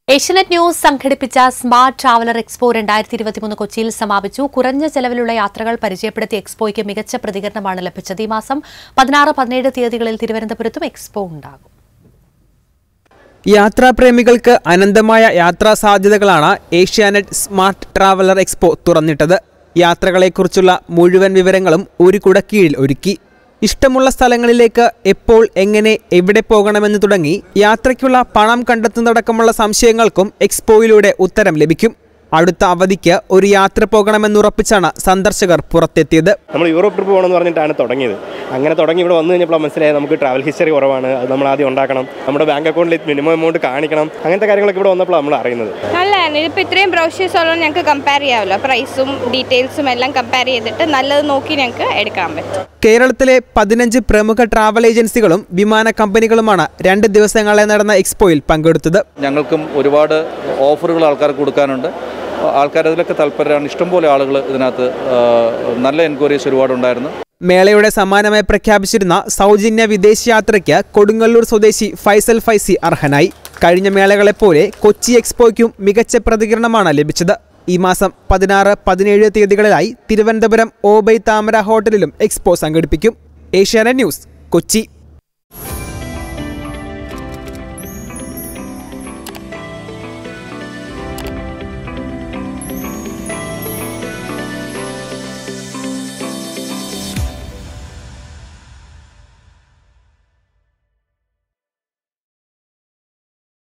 Asianet news സംഘടിപ്പിച്ച smart traveller expo രണ്ടായിരത്തി ഇരുപത്തിമൂന്ന് കൊച്ചിയിൽ സമാപിച്ചു കുറഞ്ഞ ചെലവിലുള്ള യാത്രകൾ പരിചയപ്പെടുത്തിയ എക്സ്പോയ്ക്ക് മികച്ച പ്രതികരണമാണ് ലഭിച്ചത് ഈ മാസം പതിനാറ് പതിനേഴ് തീയതികളിൽ തിരുവനന്തപുരത്തും എക്സ്പോ ഉണ്ടാകും യാത്രാപ്രേമികൾക്ക് അനന്തമായ യാത്രാ സാധ്യതകളാണ് ഏഷ്യാനെറ്റ് സ്മാർട്ട് ട്രാവലർ എക്സ്പോ തുറന്നിട്ടത് യാത്രകളെക്കുറിച്ചുള്ള മുഴുവൻ വിവരങ്ങളും ഒരു കുടക്കീഴിൽ ഒരുക്കി ഇഷ്ടമുള്ള സ്ഥലങ്ങളിലേക്ക് എപ്പോൾ എങ്ങനെ എവിടെ പോകണമെന്ന് തുടങ്ങി യാത്രയ്ക്കുള്ള പണം കണ്ടെത്തുന്നതടക്കമുള്ള സംശയങ്ങൾക്കും എക്സ്പോയിലൂടെ ഉത്തരം ലഭിക്കും അടുത്ത അവധിക്ക് ഒരു യാത്ര പോകണമെന്നുറപ്പിച്ചാണ് സന്ദർശകർ പുറത്തെത്തിയത് നമ്മൾ യൂറോപ്പ് ട്രിപ്പ് പോകണമെന്ന് പറഞ്ഞിട്ടാണ് തുടങ്ങിയത് അങ്ങനെ തുടങ്ങി ഇവിടെ വന്നു കഴിഞ്ഞപ്പോൾ മനസ്സിലായി നമുക്ക് ട്രാവൽ ഹിസ്റ്ററി കുറവാണ് അത് നമ്മൾ ആദ്യം ഉണ്ടാക്കണം നമ്മുടെ ബാങ്ക് അക്കൗണ്ടിൽ മിനിമം എമൗണ്ട് കാണിക്കണം അങ്ങനത്തെ കാര്യങ്ങളൊക്കെ ഇവിടെ വന്നപ്പോൾ നമ്മൾ അറിയുന്നത് നല്ലതാണ് ഇതിപ്പോൾ ഇത്രയും ബ്രൗഷേഴ്സ് ഉള്ളത് ഞങ്ങൾക്ക് കമ്പയർ ചെയ്യാമല്ലോ പ്രൈസും ഡീറ്റെയിൽസും എല്ലാം കമ്പയർ ചെയ്തിട്ട് നല്ലത് നോക്കി ഞങ്ങൾക്ക് എടുക്കാൻ പറ്റും കേരളത്തിലെ പതിനഞ്ച് പ്രമുഖ ട്രാവൽ ഏജൻസികളും വിമാന കമ്പനികളുമാണ് രണ്ട് ദിവസങ്ങളെ നടന്ന എക്സ്പോയിൽ പങ്കെടുത്തത് ഞങ്ങൾക്കും ഒരുപാട് ഓഫറുകൾ ആൾക്കാർക്ക് കൊടുക്കാനുണ്ട് ആൾക്കാർ അതിലൊക്കെ താല്പര്യമാണ് ഇഷ്ടംപോലെ ആളുകൾ ഇതിനകത്ത് ആ, നല്ല എൻക്വയറീസ് ഒരുപാടുണ്ടായിരുന്നു മേളയുടെ സമാനമായി പ്രഖ്യാപിച്ചിരുന്ന സൗജന്യ വിദേശയാത്രയ്ക്ക് കൊടുങ്ങല്ലൂർ സ്വദേശി ഫൈസൽ ഫൈസി അർഹനായി കഴിഞ്ഞ മേളകളെപ്പോലെ കൊച്ചി എക്സ്പോയ്ക്കും മികച്ച പ്രതികരണമാണ് ലഭിച്ചത് ഈ മാസം പതിനാറ് പതിനേഴ് തീയതികളിലായി തിരുവനന്തപുരം ഓബൈ താമര ഹോട്ടലിലും എക്സ്പോ സംഘടിപ്പിക്കും ഏഷ്യാനെറ്റ് ന്യൂസ് കൊച്ചി